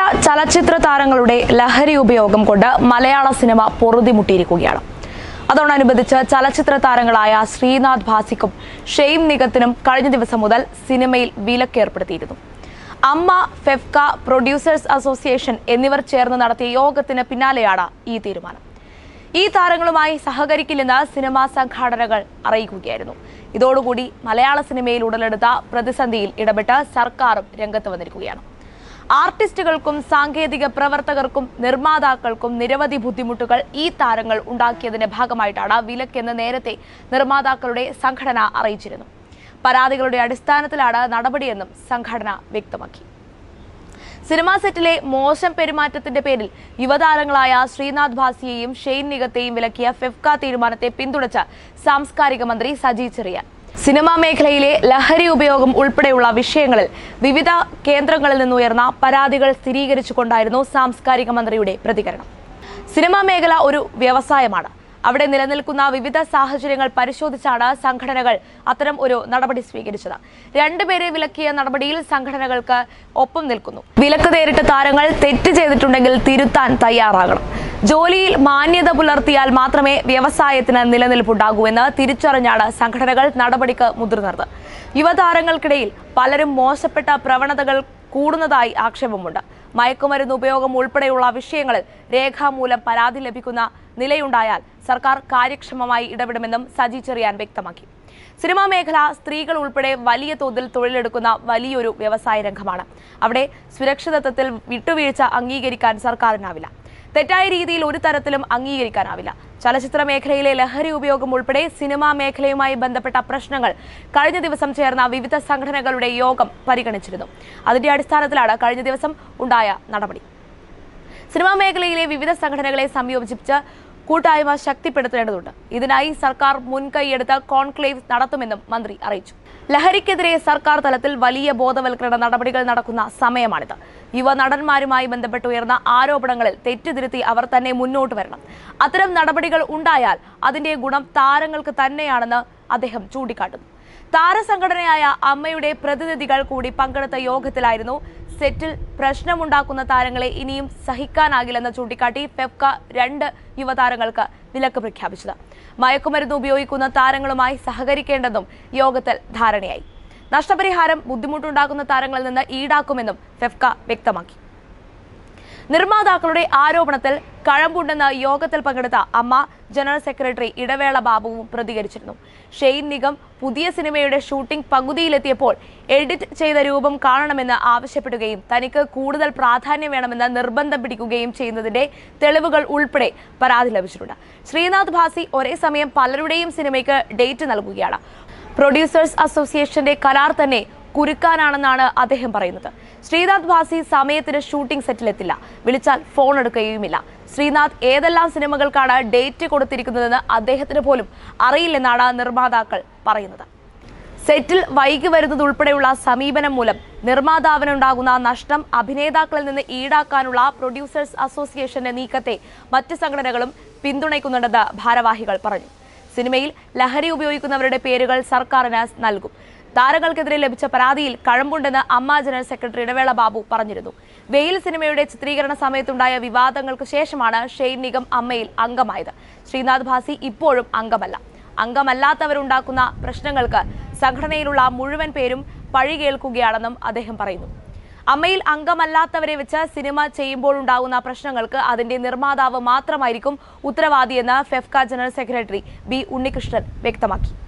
ചലച്ചിത്ര താരങ്ങളുടെ ലഹരി ഉപയോഗം കൊണ്ട് മലയാള സിനിമ പൊറുതിമുട്ടിയിരിക്കുകയാണ് അതോടനുബന്ധിച്ച് ചലച്ചിത്ര താരങ്ങളായ ശ്രീനാഥ് ഭാസിക്കും ഷെയ്ം നിഗത്തിനും കഴിഞ്ഞ ദിവസം മുതൽ സിനിമയിൽ വിലക്കേർപ്പെടുത്തിയിരുന്നു അമ്മ ഫെഫ്ക പ്രൊഡ്യൂസേഴ്സ് അസോസിയേഷൻ എന്നിവർ ചേർന്ന് നടത്തിയ യോഗത്തിന് പിന്നാലെയാണ് ഈ തീരുമാനം ഈ താരങ്ങളുമായി സഹകരിക്കില്ലെന്ന് സിനിമാ സംഘാടനകൾ അറിയിക്കുകയായിരുന്നു ഇതോടുകൂടി മലയാള സിനിമയിൽ ഉടലെടുത്ത പ്രതിസന്ധിയിൽ ഇടപെട്ട് സർക്കാരും രംഗത്ത് വന്നിരിക്കുകയാണ് ആർട്ടിസ്റ്റുകൾക്കും സാങ്കേതിക പ്രവർത്തകർക്കും നിർമ്മാതാക്കൾക്കും നിരവധി ബുദ്ധിമുട്ടുകൾ ഈ താരങ്ങൾ ഉണ്ടാക്കിയതിന്റെ ഭാഗമായിട്ടാണ് വിലക്കെന്ന് നേരത്തെ നിർമ്മാതാക്കളുടെ സംഘടന അറിയിച്ചിരുന്നു പരാതികളുടെ അടിസ്ഥാനത്തിലാണ് നടപടിയെന്നും സംഘടന വ്യക്തമാക്കി സിനിമാ സെറ്റിലെ മോശം പെരുമാറ്റത്തിന്റെ പേരിൽ യുവതാരങ്ങളായ ശ്രീനാഥ് ഭാസിയെയും ഷെയ്ൻ നിഗത്തെയും വിലക്കിയ ഫെഫ്ക തീരുമാനത്തെ പിന്തുണച്ച സാംസ്കാരിക മന്ത്രി സജി ചെറിയാൻ സിനിമാ മേഖലയിലെ ലഹരി ഉപയോഗം ഉൾപ്പെടെയുള്ള വിഷയങ്ങളിൽ വിവിധ കേന്ദ്രങ്ങളിൽ നിന്നുയർന്ന പരാതികൾ സ്ഥിരീകരിച്ചുകൊണ്ടായിരുന്നു സാംസ്കാരിക മന്ത്രിയുടെ പ്രതികരണം സിനിമാ മേഖല ഒരു വ്യവസായമാണ് അവിടെ നിലനിൽക്കുന്ന വിവിധ സാഹചര്യങ്ങൾ പരിശോധിച്ചാണ് സംഘടനകൾ അത്തരം ഒരു നടപടി സ്വീകരിച്ചത് രണ്ടുപേരെ വിലക്കിയ നടപടിയിൽ സംഘടനകൾക്ക് ഒപ്പം നിൽക്കുന്നു വിലക്ക് നേരിട്ട താരങ്ങൾ തെറ്റ് ചെയ്തിട്ടുണ്ടെങ്കിൽ തിരുത്താൻ തയ്യാറാകണം ജോലിയിൽ മാന്യത പുലർത്തിയാൽ മാത്രമേ വ്യവസായത്തിന് നിലനിൽപ്പുണ്ടാകൂ എന്ന് തിരിച്ചറിഞ്ഞാണ് സംഘടനകൾ നടപടിക്ക് മുതിർന്നത് യുവതാരങ്ങൾക്കിടയിൽ പലരും മോശപ്പെട്ട പ്രവണതകൾ കൂടുന്നതായി ആക്ഷേപമുണ്ട് മയക്കുമരുന്ന് ഉപയോഗം ഉൾപ്പെടെയുള്ള വിഷയങ്ങളിൽ രേഖാമൂലം പരാതി ലഭിക്കുന്ന നിലയുണ്ടായാൽ സർക്കാർ കാര്യക്ഷമമായി ഇടപെടുമെന്നും സജി ചെറിയാൻ വ്യക്തമാക്കി സിനിമാ മേഖല സ്ത്രീകൾ ഉൾപ്പെടെ വലിയ തോതിൽ തൊഴിലെടുക്കുന്ന വലിയൊരു വ്യവസായ രംഗമാണ് അവിടെ സുരക്ഷിതത്വത്തിൽ വിട്ടുവീഴ്ച അംഗീകരിക്കാൻ സർക്കാരിനാവില്ല തെറ്റായ രീതിയിൽ ഒരു തരത്തിലും അംഗീകരിക്കാനാവില്ല ചലച്ചിത്ര മേഖലയിലെ ലഹരി ഉപയോഗം ഉൾപ്പെടെ സിനിമാ മേഖലയുമായി ബന്ധപ്പെട്ട പ്രശ്നങ്ങൾ കഴിഞ്ഞ ദിവസം ചേർന്ന വിവിധ സംഘടനകളുടെ യോഗം പരിഗണിച്ചിരുന്നു അതിന്റെ അടിസ്ഥാനത്തിലാണ് കഴിഞ്ഞ ദിവസം ഉണ്ടായ നടപടി സിനിമാ മേഖലയിലെ വിവിധ സംഘടനകളെ സംയോജിപ്പിച്ച് കൂട്ടായ്മ ശക്തിപ്പെടുത്തേണ്ടതുണ്ട് ഇതിനായി സർക്കാർ മുൻകൈയെടുത്ത് കോൺക്ലേവ് നടത്തുമെന്നും മന്ത്രി അറിയിച്ചു ലഹരിക്കെതിരെ സർക്കാർ തലത്തിൽ വലിയ ബോധവൽക്കരണ നടപടികൾ നടക്കുന്ന സമയമാണിത് യുവ നടന്മാരുമായി ബന്ധപ്പെട്ട് ഉയർന്ന ആരോപണങ്ങളിൽ തെറ്റുതിരുത്തി അവർ തന്നെ മുന്നോട്ട് വരണം അത്തരം നടപടികൾ ഉണ്ടായാൽ അതിന്റെ ഗുണം താരങ്ങൾക്ക് തന്നെയാണെന്ന് അദ്ദേഹം ചൂണ്ടിക്കാട്ടുന്നു താരസംഘടനയായ അമ്മയുടെ പ്രതിനിധികൾ കൂടി പങ്കെടുത്ത യോഗത്തിലായിരുന്നു സെറ്റിൽ പ്രശ്നമുണ്ടാക്കുന്ന താരങ്ങളെ ഇനിയും സഹിക്കാനാകില്ലെന്ന് ചൂണ്ടിക്കാട്ടി ഫെഫ്ക രണ്ട് യുവതാരങ്ങൾക്ക് വിലക്ക് പ്രഖ്യാപിച്ചത് മയക്കുമരുന്ന് ഉപയോഗിക്കുന്ന താരങ്ങളുമായി സഹകരിക്കേണ്ടെന്നും യോഗത്തിൽ ധാരണയായി നഷ്ടപരിഹാരം ബുദ്ധിമുട്ടുണ്ടാക്കുന്ന താരങ്ങളിൽ നിന്ന് ഈടാക്കുമെന്നും ഫെഫ്ക വ്യക്തമാക്കി നിർമ്മാതാക്കളുടെ ആരോപണത്തിൽ കഴമ്പുണ്ടെന്ന് യോഗത്തിൽ പങ്കെടുത്ത അമ്മ ജനറൽ സെക്രട്ടറി ഇടവേള ബാബുവും പ്രതികരിച്ചിരുന്നു ഷെയ്ൻ നിഗം പുതിയ സിനിമയുടെ ഷൂട്ടിംഗ് പകുതിയിലെത്തിയപ്പോൾ എഡിറ്റ് ചെയ്ത രൂപം കാണണമെന്ന് ആവശ്യപ്പെടുകയും തനിക്ക് കൂടുതൽ പ്രാധാന്യം വേണമെന്ന് നിർബന്ധം പിടിക്കുകയും ചെയ്യുന്നതിന്റെ തെളിവുകൾ ഉൾപ്പെടെ പരാതി ലഭിച്ചിട്ടുണ്ട് ശ്രീനാഥ് ഭാസി ഒരേ സമയം പലരുടെയും സിനിമയ്ക്ക് ഡേറ്റ് നൽകുകയാണ് പ്രൊഡ്യൂസേഴ്സ് അസോസിയേഷന്റെ കരാർ തന്നെ കുരുക്കാനാണെന്നാണ് അദ്ദേഹം പറയുന്നത് ശ്രീനാഥ് ഭാസി സമയത്തിന് ഷൂട്ടിംഗ് സെറ്റിലെത്തില്ല വിളിച്ചാൽ ഫോൺ എടുക്കുകയുമില്ല ശ്രീനാഥ് ഏതെല്ലാം സിനിമകൾക്കാണ് ഡേറ്റ് കൊടുത്തിരിക്കുന്നതെന്ന് അദ്ദേഹത്തിന് പോലും അറിയില്ലെന്നാണ് നിർമ്മാതാക്കൾ പറയുന്നത് സെറ്റിൽ വൈകി വരുന്നത് ഉൾപ്പെടെയുള്ള സമീപനം മൂലം നിർമ്മാതാവിനുണ്ടാകുന്ന നഷ്ടം അഭിനേതാക്കളിൽ നിന്ന് ഈടാക്കാനുള്ള പ്രൊഡ്യൂസേഴ്സ് അസോസിയേഷന്റെ നീക്കത്തെ മറ്റ് സംഘടനകളും പിന്തുണയ്ക്കുന്നുണ്ടെന്ന് ഭാരവാഹികൾ പറഞ്ഞു സിനിമയിൽ ലഹരി ഉപയോഗിക്കുന്നവരുടെ പേരുകൾ സർക്കാരിന് നൽകും താരങ്ങൾക്കെതിരെ ലഭിച്ച പരാതിയിൽ കഴമ്പുണ്ടെന്ന് അമ്മ ജനറൽ സെക്രട്ടറി ഇടവേള ബാബു പറഞ്ഞിരുന്നു വെയിൽ സിനിമയുടെ ചിത്രീകരണ സമയത്തുണ്ടായ വിവാദങ്ങൾക്ക് ശേഷമാണ് ഷെയ്ൻ നിഗം അമ്മയിൽ അംഗമായത് ശ്രീനാഥ് ഭാസി ഇപ്പോഴും അംഗമല്ല അംഗമല്ലാത്തവരുണ്ടാക്കുന്ന പ്രശ്നങ്ങൾക്ക് സംഘടനയിലുള്ള മുഴുവൻ പേരും പഴി കേൾക്കുകയാണെന്നും അദ്ദേഹം പറയുന്നു അമ്മയിൽ അംഗമല്ലാത്തവരെ വെച്ച് സിനിമ ചെയ്യുമ്പോഴുണ്ടാകുന്ന പ്രശ്നങ്ങൾക്ക് അതിന്റെ നിർമ്മാതാവ് മാത്രമായിരിക്കും ഉത്തരവാദിയെന്ന് FEFKA general secretary B Unnikrishnan വ്യക്തമാക്കി